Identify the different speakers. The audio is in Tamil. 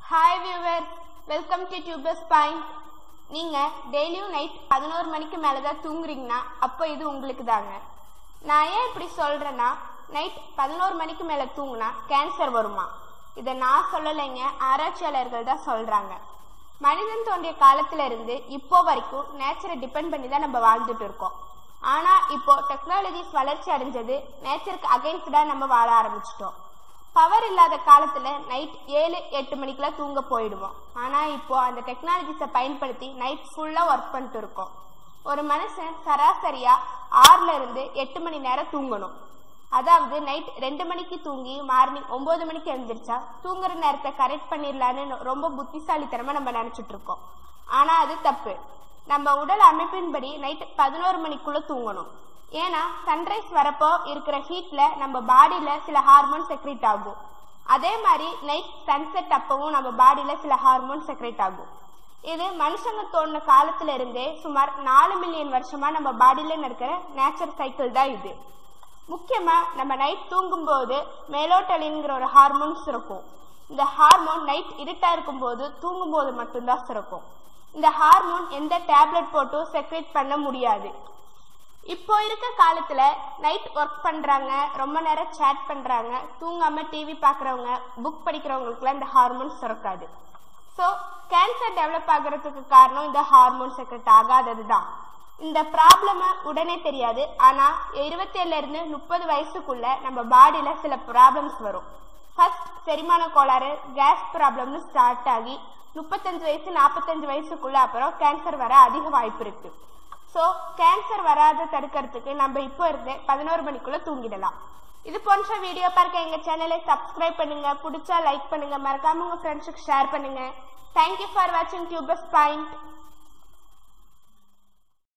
Speaker 1: hi viewers welcome to tubers point நீங்கள் டெய்லியும் நைட் பதினோரு மணிக்கு மேலே தான் தூங்குறீங்கன்னா அப்போ இது உங்களுக்கு தாங்க நான் ஏன் இப்படி சொல்கிறேன்னா நைட் பதினோரு மணிக்கு மேலே தூங்குனா கேன்சர் வருமா இதை நான் சொல்லலைங்க ஆராய்ச்சியாளர்கள் தான் சொல்கிறாங்க மனிதன் தோன்றிய காலத்துல இருந்து இப்போ வரைக்கும் நேச்சரை டிபெண்ட் பண்ணி தான் நம்ம வாழ்ந்துட்டு இருக்கோம் ஆனா இப்போ டெக்னாலஜிஸ் வளர்ச்சி அடைஞ்சது நேச்சருக்கு அகைன்ஸ்டா நம்ம வாழ ஆரம்பிச்சிட்டோம் பவர் இல்லாத காலத்துல நைட் ஏழு எட்டு மணிக்கெல்லாம் தூங்க போயிடுவோம் ஆனா இப்போ அந்த டெக்னாலஜிஸை பயன்படுத்தி நைட் ஃபுல்லா ஒர்க் பண்ணிட்டு இருக்கோம் ஒரு மனுஷன் சராசரியா ஆறுல இருந்து எட்டு மணி நேரம் தூங்கணும் அதாவது நைட் ரெண்டு மணிக்கு தூங்கி மார்னிங் ஒன்பது மணிக்கு எழுந்திரிச்சா தூங்குற நேரத்தை கரெக்ட் பண்ணிடலான்னு ரொம்ப புத்திசாலித்தனமா நம்ம நினைச்சிட்டு இருக்கோம் ஆனா அது தப்பு நம்ம உடல் அமைப்பின்படி நைட் பதினோரு மணிக்குள்ள தூங்கணும் ஏன்னா சன்ரைஸ் வரப்போ இருக்கிற ஹீட்ல நம்ம பாடியில சில ஹார்மோன் செக்ரேட் ஆகும் அதே மாதிரி நைட் சன்செட் அப்பவும் நம்ம பாடியில சில ஹார்மோன் செக்ரேட் ஆகும் இது மனுஷங்க தோணுன காலத்துல இருந்தே சுமார் நாலு மில்லியன் வருஷமா நம்ம பாடியில நடக்கிற நேச்சர் சைக்கிள் தான் இது முக்கியமா நம்ம நைட் தூங்கும்போது மெலோட்டலின்ங்கிற ஒரு ஹார்மோன் சுரக்கும் இந்த ஹார்மோன் நைட் இருட்டா இருக்கும்போது தூங்கும்போது மட்டும்தான் சுரக்கும் இந்த ஹார்மோன் எந்த டேப்லெட் போட்டும் செக்ரேட் பண்ண முடியாது இப்போ இருக்க காலத்துல நைட் ஒர்க் பண்றாங்க ரொம்ப நேரம் சேட் பண்றாங்க தூங்காம டிவி பாக்குறவங்க புக் படிக்கிறவங்களுக்குலாம் இந்த ஹார்மோன் சுரக்காது ஸோ கேன்சர் டெவலப் ஆகுறதுக்கு காரணம் இந்த ஹார்மோன் செக்ரெட் ஆகாதது தான் இந்த ப்ராப்ளம உடனே தெரியாது ஆனா இருபத்தேழுல இருந்து முப்பது வயசுக்குள்ள நம்ம பாடியில சில ப்ராப்ளம்ஸ் வரும் ஃபர்ஸ்ட் செரிமான கோளாறு கேஸ் ப்ராப்ளம்னு ஸ்டார்ட் ஆகி முப்பத்தஞ்சு வயசு நாற்பத்தஞ்சு வயசுக்குள்ள அப்புறம் கேன்சர் வர அதிக வாய்ப்பு இருக்கு ஸோ கேன்சர் வராத தடுக்கிறதுக்கு நம்ம இப்போ இருந்து பதினோரு மணிக்குள்ள தூங்கிடலாம் இது போன்ற வீடியோ பார்க்க எங்க சேனலை சப்ஸ்கிரைப் பண்ணுங்க பிடிச்சா லைக் பண்ணுங்க மறக்காம உங்க ஃப்ரெண்ட்ஸுக்கு ஷேர் பண்ணுங்க தேங்க்யூ ஃபார் வாட்சிங் டியூபர்ஸ் பாயிண்ட்